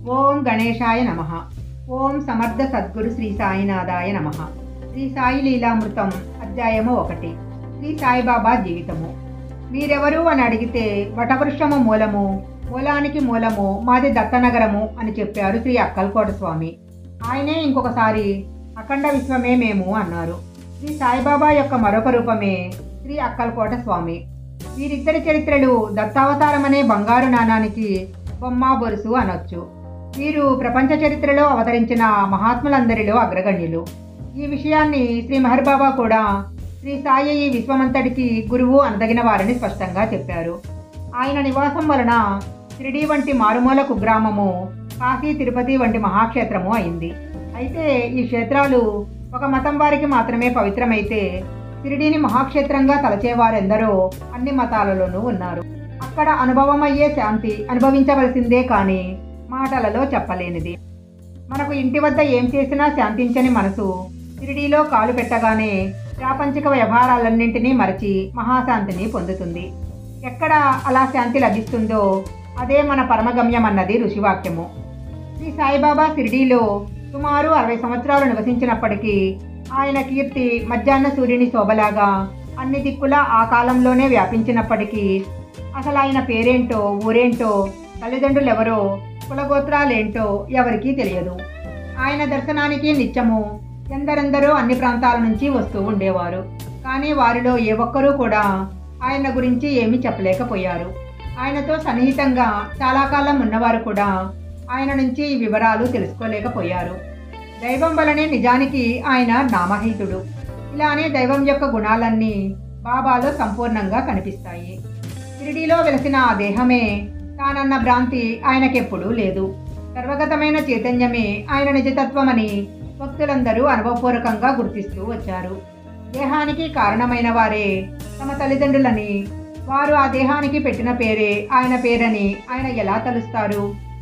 ఓం గణేశాయ నమ ఓం సమర్థ సద్గురు శ్రీ సాయినాథాయ నమ శ్రీ సాయి లీలామృతం అధ్యాయము ఒకటి శ్రీ సాయిబాబా జీవితము మీరెవరు అని అడిగితే వటవృక్షము మూలము మూలానికి మూలము మాది దత్తనగరము అని చెప్పారు శ్రీ అక్కల్కోట స్వామి ఆయనే ఇంకొకసారి అఖండ విశ్వమే మేము అన్నారు శ్రీ సాయిబాబా యొక్క మరొక రూపమే శ్రీ అక్కల్కోట స్వామి వీరిద్దరి చరిత్రలు దత్తావతారం అనే బంగారు నాణానికి బొమ్మ బొరుసు అనొచ్చు వీరు ప్రపంచ చరిత్రలో అవతరించిన మహాత్ములందరిలో అగ్రగణ్యులు ఈ విషయాన్ని శ్రీ మెహర్ బాబా కూడా శ్రీ సాయి ఈ విశ్వమంతటికి గురువు అనదగిన వారని స్పష్టంగా చెప్పారు ఆయన నివాసం వలన షిరిడి వంటి మారుమూల కుగ్రామము కాశీ తిరుపతి వంటి మహాక్షేత్రము అయింది అయితే ఈ క్షేత్రాలు ఒక మతం వారికి మాత్రమే పవిత్రమైతే షిరిడీని మహాక్షేత్రంగా తలచేవారెందరో అన్ని మతాలలోనూ ఉన్నారు అక్కడ అనుభవమయ్యే శాంతి అనుభవించవలసిందే కానీ మాటలలో చెప్పలేనిది మనకు ఇంటి వద్ద ఏం చేసినా శాంతించని మనసు షిరిడీలో కాలు పెట్టగానే ప్రాపంచిక వ్యవహారాలన్నింటినీ మరచి మహాశాంతిని పొందుతుంది ఎక్కడ అలా శాంతి లభిస్తుందో అదే మన పరమగమ్యం అన్నది ఋషివాక్యము శ్రీ సాయిబాబా షిరిడీలో సుమారు అరవై సంవత్సరాలు నివసించినప్పటికీ ఆయన కీర్తి మధ్యాహ్న సూర్యుని శోభలాగా అన్ని దిక్కులా ఆ కాలంలోనే వ్యాపించినప్పటికీ అసలు ఆయన పేరేంటో ఊరేంటో తల్లిదండ్రులు ఎవరో కులగోత్రాలేంటో ఎవరికీ తెలియదు ఆయన దర్శనానికి నిత్యము ఎందరెందరో అన్ని ప్రాంతాల నుంచి వస్తూ ఉండేవారు కానీ వారిలో ఏ ఒక్కరూ కూడా ఆయన గురించి ఏమీ చెప్పలేకపోయారు ఆయనతో సన్నిహితంగా చాలా కాలం ఉన్నవారు కూడా ఆయన నుంచి ఈ వివరాలు తెలుసుకోలేకపోయారు దైవం వలనే నిజానికి ఆయన నామహితుడు ఇలానే దైవం యొక్క గుణాలన్నీ బాబాలో సంపూర్ణంగా కనిపిస్తాయి షిరిడీలో వెలసిన ఆ దేహమే తానన్న భ్రాంతి ఆయనకెప్పుడూ లేదు సర్వగతమైన చైతన్యమే ఆయన నిజతత్వమని భక్తులందరూ అనుభవపూర్వకంగా గుర్తిస్తూ వచ్చారు దేహానికి కారణమైన వారే తమ తల్లిదండ్రులని వారు ఆ దేహానికి పెట్టిన పేరే ఆయన పేరని ఆయన ఎలా తలుస్తారు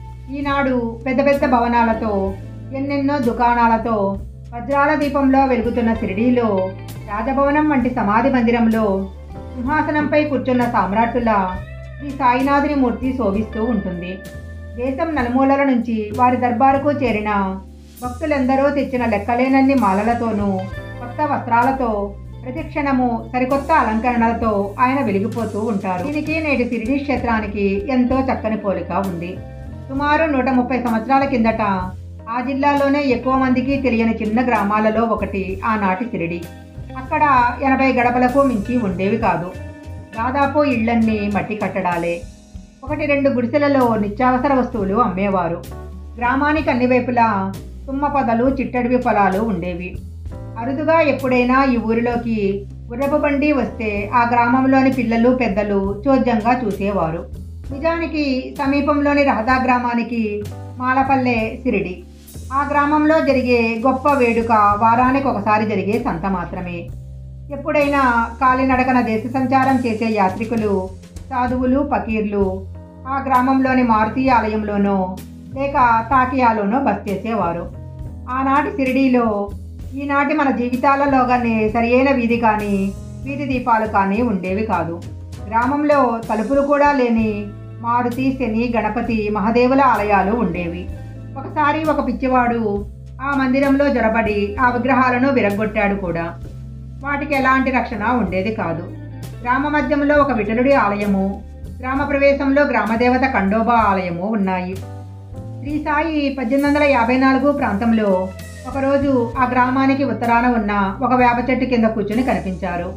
ఈనాడు పెద్ద పెద్ద భవనాలతో ఎన్నెన్నో దుకాణాలతో వజ్రాల దీపంలో వెలుగుతున్న షిరిడీలో రాజభవనం వంటి సమాధి మందిరంలో సింహాసనంపై కూర్చున్న సామ్రాట్టుల శ్రీ సాయినాథుని మూర్తి శోభిస్తూ ఉంటుంది దేశం నలుమూలల నుంచి వారి దర్బారుకు చేరిన భక్తులెందరో తెచ్చిన లెక్కలేనన్ని మాలలతోనూ కొత్త వస్త్రాలతో ప్రతిక్షణము సరికొత్త అలంకరణలతో ఆయన వెలిగిపోతూ ఉంటారు దీనికి నేటి సిరిడి క్షేత్రానికి ఎంతో చక్కని పోలిక ఉంది సుమారు నూట ముప్పై సంవత్సరాల కిందట ఆ జిల్లాలోనే ఎక్కువ మందికి తెలియని చిన్న గ్రామాలలో ఒకటి ఆనాటి సిరిడి అక్కడ ఎనభై గడపలకు మించి ఉండేవి కాదు దాదాపు ఇళ్లన్నీ మట్టి కట్టడాలే ఒకటి రెండు గుడిసెలలో నిత్యావసర వస్తువులు అమ్మేవారు గ్రామానికి అన్ని వైపులా తుమ్మ పొదలు చిట్టడివి పొలాలు ఉండేవి అరుదుగా ఎప్పుడైనా ఈ ఊరిలోకి గుర్రపు బండి వస్తే ఆ గ్రామంలోని పిల్లలు పెద్దలు చోద్యంగా చూసేవారు నిజానికి సమీపంలోని రహదా గ్రామానికి మాలపల్లె సిరిడి ఆ గ్రామంలో జరిగే గొప్ప వేడుక వారానికి ఒకసారి జరిగే సంత మాత్రమే ఎప్పుడైనా కాలినడకన దేశ సంచారం చేసే యాత్రికులు సాధువులు ఫకీర్లు ఆ గ్రామంలోని మారుతి ఆలయంలోనో లేక తాకియాలోనో బస్ చేసేవారు ఆనాటి షిరిడీలో ఈనాటి మన జీవితాలలోగానే సరియైన వీధి కానీ వీధి దీపాలు కానీ ఉండేవి కాదు గ్రామంలో తలుపులు కూడా లేని మారుతి శని గణపతి మహదేవుల ఆలయాలు ఉండేవి ఒకసారి ఒక పిచ్చివాడు ఆ మందిరంలో జొరబడి ఆ విగ్రహాలను విరగ్గొట్టాడు కూడా వాటికి ఎలాంటి రక్షణ ఉండేది కాదు గ్రామ మధ్యంలో ఒక విఠలుడి ఆలయము గ్రామ ప్రవేశంలో గ్రామదేవత ఖండోబా ఆలయము ఉన్నాయి శ్రీ సాయి పద్దెనిమిది వందల యాభై నాలుగు ప్రాంతంలో ఒకరోజు ఆ గ్రామానికి ఉత్తరాన ఉన్న ఒక వేప చెట్టు కింద కూర్చుని కనిపించారు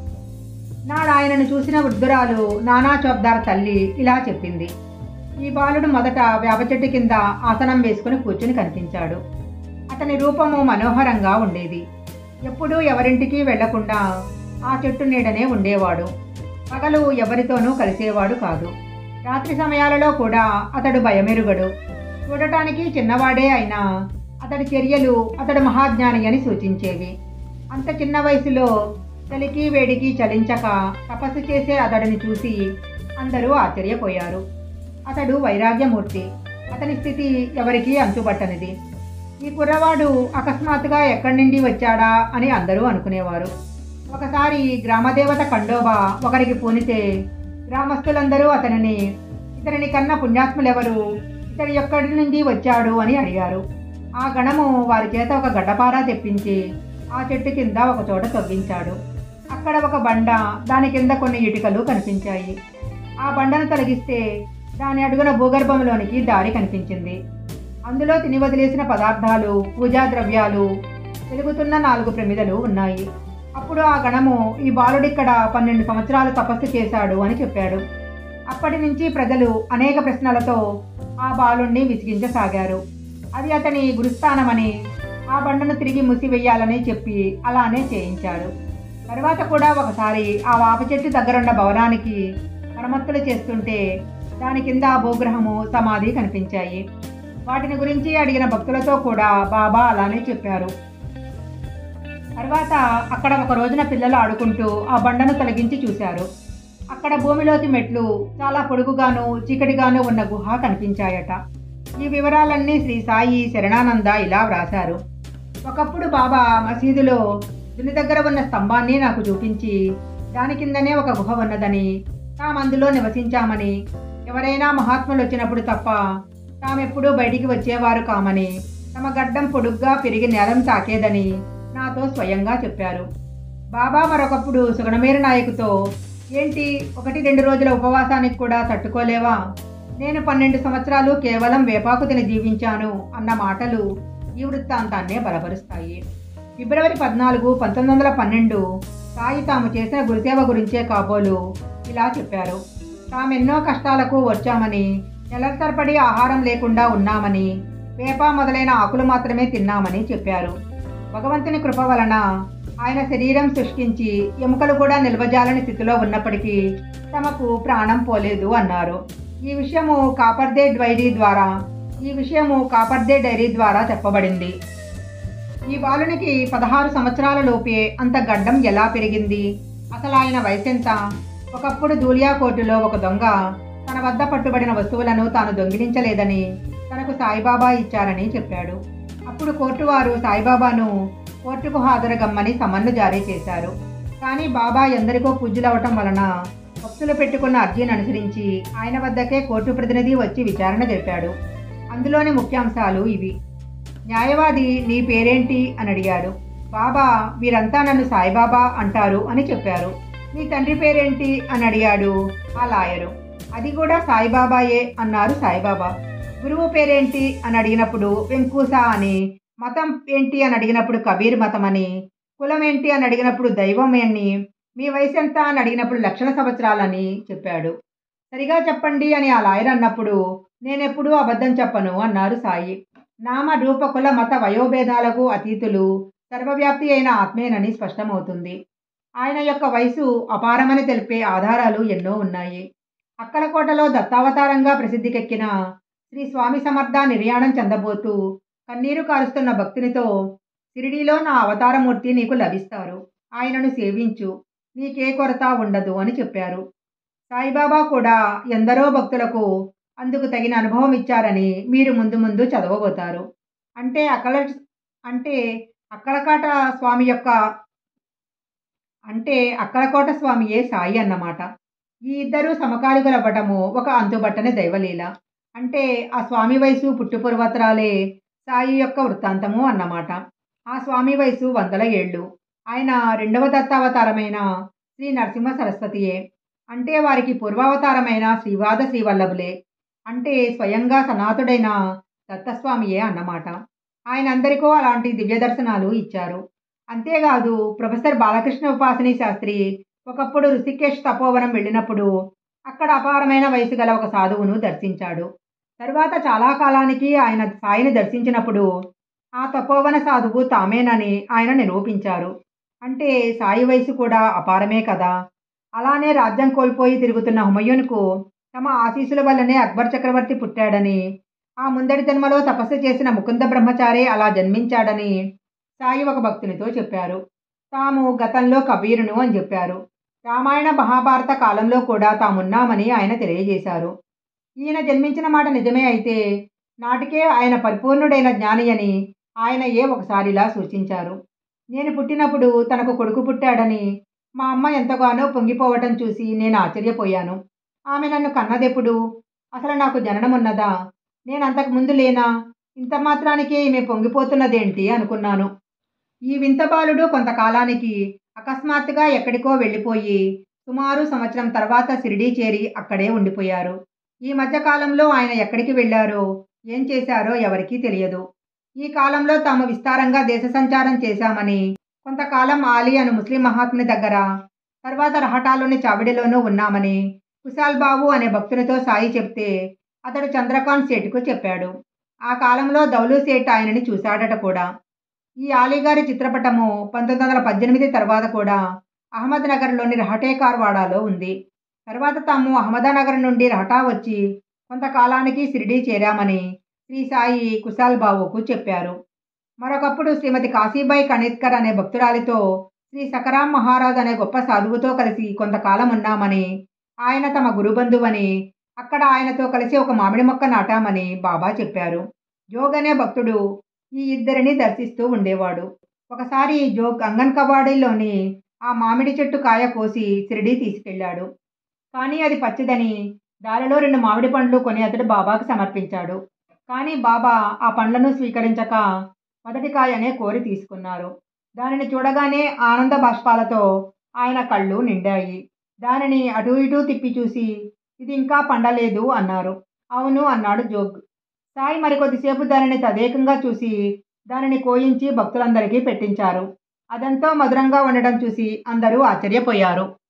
నాడు ఆయనను చూసిన వృద్ధురాలు నానా చౌబ్దార్ తల్లి ఇలా చెప్పింది ఈ బాలుడు మొదట వేప చెట్టు కింద ఆసనం వేసుకుని కూర్చుని కనిపించాడు అతని రూపము మనోహరంగా ఉండేది ఎప్పుడూ ఎవరింటికి వెళ్లకుండా ఆ చెట్టు నీడనే ఉండేవాడు పగలు ఎవరితోనూ కలిసేవాడు కాదు రాత్రి సమయాలలో కూడా అతడు భయమెరుగడు చూడటానికి చిన్నవాడే అయినా అతడి చర్యలు అతడు మహాజ్ఞాని అని సూచించేవి అంత చిన్న వయసులో చలికి వేడికి చలించక తపస్సు చేసే అతడిని చూసి అందరూ ఆశ్చర్యపోయారు అతడు వైరాగ్యమూర్తి అతని స్థితి ఎవరికీ అంతుపట్టనిది ఈ కుర్రవాడు అకస్మాత్తుగా ఎక్కడి నుండి వచ్చాడా అని అందరూ అనుకునేవారు ఒకసారి గ్రామదేవత ఖండోబా ఒకరికి పూనితే గ్రామస్తులందరూ అతనిని ఇతనిని కన్న పుణ్యాత్ములెవరు ఇతడు ఎక్కడి నుండి వచ్చాడు అని అడిగారు ఆ గణము వారి చేత ఒక గడ్డపార తెప్పించి ఆ చెట్టు కింద ఒక చోట తవ్వించాడు అక్కడ ఒక బండ దాని కింద కొన్ని ఇటుకలు కనిపించాయి ఆ బండను తొలగిస్తే దాని అడుగున భూగర్భంలోనికి దారి కనిపించింది అందులో తిని వదిలేసిన పదార్థాలు పూజా ద్రవ్యాలు వెలుగుతున్న నాలుగు ప్రమిదలు ఉన్నాయి అప్పుడు ఆ గణము ఈ బాలుడిక్కడ పన్నెండు సంవత్సరాలు తపస్సు చేశాడు అని చెప్పాడు అప్పటి నుంచి ప్రజలు అనేక ప్రశ్నలతో ఆ బాలుణ్ణి విసిగించసాగారు అది అతని గురుస్థానమని ఆ బండను తిరిగి మూసివేయాలని చెప్పి అలానే చేయించాడు తర్వాత కూడా ఒకసారి ఆ వాప చెట్టు దగ్గరున్న భవనానికి మరమ్మతులు చేస్తుంటే దాని కింద భూగ్రహము సమాధి కనిపించాయి వాటిని గురించి అడిగిన భక్తులతో కూడా బాబా అలానే చెప్పారు తర్వాత అక్కడ ఒక రోజున పిల్లలు ఆడుకుంటూ ఆ బండను తొలగించి చూశారు అక్కడ భూమిలోకి మెట్లు చాలా పొడుగుగాను చీకటిగాను ఉన్న గుహ కనిపించాయట ఈ వివరాలన్నీ శ్రీ సాయి శరణానంద ఇలా వ్రాశారు ఒకప్పుడు బాబా మసీదులో దుని దగ్గర ఉన్న స్తంభాన్ని నాకు చూపించి దాని కిందనే ఒక గుహ ఉన్నదని తామందులో నివసించామని ఎవరైనా మహాత్ములు వచ్చినప్పుడు తప్ప తామెప్పుడూ బయటికి వచ్చేవారు కామని తమ గడ్డం పొడుగ్గా పెరిగి నేలం తాకేదని నాతో స్వయంగా చెప్పారు బాబా మరొకప్పుడు సుగణమేరు నాయకుతో ఏంటి ఒకటి రెండు రోజుల ఉపవాసానికి కూడా తట్టుకోలేవా నేను పన్నెండు సంవత్సరాలు కేవలం వేపాకు తిని జీవించాను అన్న మాటలు ఈ వృత్తాంతాన్నే బలపరుస్తాయి ఫిబ్రవరి పద్నాలుగు పంతొమ్మిది వందల పన్నెండు సాయి తాము చేసిన గురుసేవ గురించే కాబోలు ఇలా చెప్పారు తామెన్నో కష్టాలకు వచ్చామని నెలల తరబడి ఆహారం లేకుండా ఉన్నామని వేప మొదలైన ఆకులు మాత్రమే తిన్నామని చెప్పారు భగవంతుని కృప వలన ఆయన శరీరం సృష్టించి ఎముకలు కూడా నిల్వజాలని స్థితిలో ఉన్నప్పటికీ తమకు ప్రాణం పోలేదు అన్నారు ఈ విషయము కాపర్దే డైరీ ద్వారా ఈ విషయము కాపర్దే డైరీ ద్వారా చెప్పబడింది ఈ బాలునికి పదహారు సంవత్సరాల లోపే అంత గడ్డం ఎలా పెరిగింది అసలు ఆయన వయసెంత ఒకప్పుడు ధూలియా కోర్టులో ఒక దొంగ తన వద్ద పట్టుబడిన వస్తువులను తాను దొంగిలించలేదని తనకు సాయిబాబా ఇచ్చారని చెప్పాడు అప్పుడు కోర్టు వారు సాయిబాబాను కోర్టుకు హాజరుగమ్మని సమన్లు జారీ చేశారు కానీ బాబా ఎందరికో పూజ్యులవటం వలన భక్తులు పెట్టుకున్న అర్జీని అనుసరించి ఆయన వద్దకే కోర్టు ప్రతినిధి వచ్చి విచారణ జరిపాడు అందులోని ముఖ్యాంశాలు ఇవి న్యాయవాది నీ పేరేంటి అని అడిగాడు బాబా వీరంతా నన్ను సాయిబాబా అంటారు అని చెప్పారు నీ తండ్రి పేరేంటి అని అడిగాడు ఆ లాయరు అది కూడా సాయిబాబాయే అన్నారు సాయిబాబా గురువు పేరేంటి అని అడిగినప్పుడు వెంకూసా అని మతం ఏంటి అని అడిగినప్పుడు కబీర్ మతం అని కులం ఏంటి అని అడిగినప్పుడు దైవం అని మీ వయసు ఎంత అని అడిగినప్పుడు లక్షల సంవత్సరాలని చెప్పాడు సరిగా చెప్పండి అని ఆ లాయర్ అన్నప్పుడు నేనెప్పుడూ అబద్ధం చెప్పను అన్నారు సాయి నామ రూప కుల మత వయోభేదాలకు అతీతులు సర్వవ్యాప్తి అయిన ఆత్మేనని స్పష్టమవుతుంది ఆయన యొక్క వయసు అపారమని తెలిపే ఆధారాలు ఎన్నో ఉన్నాయి అక్కలకోటలో దత్తావతారంగా ప్రసిద్ధికెక్కిన శ్రీ స్వామి సమర్థ నిర్యాణం చెందబోతూ కన్నీరు కారుస్తున్న భక్తునితో షిరిడీలో నా అవతారమూర్తి నీకు లభిస్తారు ఆయనను సేవించు నీకే కొరత ఉండదు అని చెప్పారు సాయిబాబా కూడా ఎందరో భక్తులకు అందుకు తగిన అనుభవం ఇచ్చారని మీరు ముందు ముందు చదవబోతారు అంటే అక్కల అంటే అక్కలకాట స్వామి యొక్క అంటే అక్కలకోట స్వామియే సాయి అన్నమాట ఈ ఇద్దరు సమకాలికులవ్వటము ఒక అంతుబట్టని దైవలీల అంటే ఆ స్వామి వయసు పుట్టుపూర్వతరాలే సాయి యొక్క వృత్తాంతము అన్నమాట ఆ స్వామి వయసు వందల ఏళ్ళు ఆయన రెండవ దత్తావతారమైన శ్రీ నరసింహ సరస్వతియే అంటే వారికి పూర్వావతారమైన శ్రీవాద శ్రీవల్లభులే అంటే స్వయంగా సనాతుడైన దత్తస్వామియే అన్నమాట ఆయన అందరికో అలాంటి దివ్య దర్శనాలు ఇచ్చారు అంతేకాదు ప్రొఫెసర్ బాలకృష్ణ ఉపాసని శాస్త్రి ఒకప్పుడు ఋషికేశ్ తపోవనం వెళ్ళినప్పుడు అక్కడ అపారమైన వయసు గల ఒక సాధువును దర్శించాడు తరువాత చాలా కాలానికి ఆయన సాయిని దర్శించినప్పుడు ఆ తపోవన సాధువు తామేనని ఆయన నిరూపించారు అంటే సాయి వయసు కూడా అపారమే కదా అలానే రాజ్యం కోల్పోయి తిరుగుతున్న హుమయూన్కు తమ ఆశీస్సుల వల్లనే అక్బర్ చక్రవర్తి పుట్టాడని ఆ ముందడి జన్మలో తపస్సు చేసిన ముకుంద బ్రహ్మచారి అలా జన్మించాడని సాయి ఒక భక్తునితో చెప్పారు తాము గతంలో కబీరును అని చెప్పారు రామాయణ మహాభారత కాలంలో కూడా తామున్నామని ఆయన తెలియజేశారు ఈయన జన్మించిన మాట నిజమే అయితే నాటికే ఆయన పరిపూర్ణుడైన జ్ఞాని అని ఆయన ఏ ఒకసారిలా సూచించారు నేను పుట్టినప్పుడు తనకు కొడుకు పుట్టాడని మా అమ్మ ఎంతగానో పొంగిపోవటం చూసి నేను ఆశ్చర్యపోయాను ఆమె నన్ను కన్నదెప్పుడు అసలు నాకు జననం ఉన్నదా నేను అంతకు ముందు లేనా ఇంత మాత్రానికే ఈమె పొంగిపోతున్నదేంటి అనుకున్నాను ఈ వింత బాలుడు కొంతకాలానికి అకస్మాత్తుగా ఎక్కడికో వెళ్ళిపోయి సుమారు సంవత్సరం తర్వాత షిరిడీ చేరి అక్కడే ఉండిపోయారు ఈ మధ్యకాలంలో ఆయన ఎక్కడికి వెళ్ళారో ఏం చేశారో ఎవరికీ తెలియదు ఈ కాలంలో తాము విస్తారంగా దేశ సంచారం చేశామని కొంతకాలం ఆలీ అను ముస్లిం మహాత్ముని దగ్గర తర్వాత రహటాలోని చావిడిలోనూ ఉన్నామని కుశాల్ బాబు అనే భక్తునితో సాయి చెప్తే అతడు చంద్రకాంత్ సేటుకు చెప్పాడు ఆ కాలంలో దౌలు సేట్ ఆయనని చూశాడట కూడా ఈ ఆలీగారి చిత్రపటము పంతొమ్మిది వందల పద్దెనిమిది తర్వాత కూడా అహ్మద్నగర్లోని రహటేకార్ వాడాలో ఉంది తర్వాత తాము అహ్మదానగర్ నుండి రహటా వచ్చి కొంతకాలానికి షిరిడీ చేరామని శ్రీ సాయి కుశాల్ బాబుకు చెప్పారు మరొకప్పుడు శ్రీమతి కాశీబాయి కణిత్కర్ అనే భక్తురాలితో శ్రీ సకరాం మహారాజ్ అనే గొప్ప సాధువుతో కలిసి కొంతకాలం ఉన్నామని ఆయన తమ గురుబంధువని అక్కడ ఆయనతో కలిసి ఒక మామిడి మొక్క నాటామని బాబా చెప్పారు జోగ్ అనే భక్తుడు ఈ ఇద్దరిని దర్శిస్తూ ఉండేవాడు ఒకసారి జోగ్ అంగన్ కవాడిలోని ఆ మామిడి చెట్టు కాయ కోసి షిరిడీ తీసుకెళ్లాడు కానీ అది పచ్చిదని దారిలో రెండు మామిడి పండ్లు కొని అతడు బాబాకు సమర్పించాడు కానీ బాబా ఆ పండ్లను స్వీకరించక మొదటి కాయనే కోరి తీసుకున్నారు దానిని చూడగానే ఆనంద బాష్పాలతో ఆయన కళ్ళు నిండాయి దానిని అటు ఇటు తిప్పి చూసి ఇది ఇంకా పండలేదు అన్నారు అవును అన్నాడు జోగ్ సాయి మరికొద్దిసేపు దానిని తదేకంగా చూసి దానిని కోయించి భక్తులందరికీ పెట్టించారు అదంతో మధురంగా ఉండడం చూసి అందరూ ఆశ్చర్యపోయారు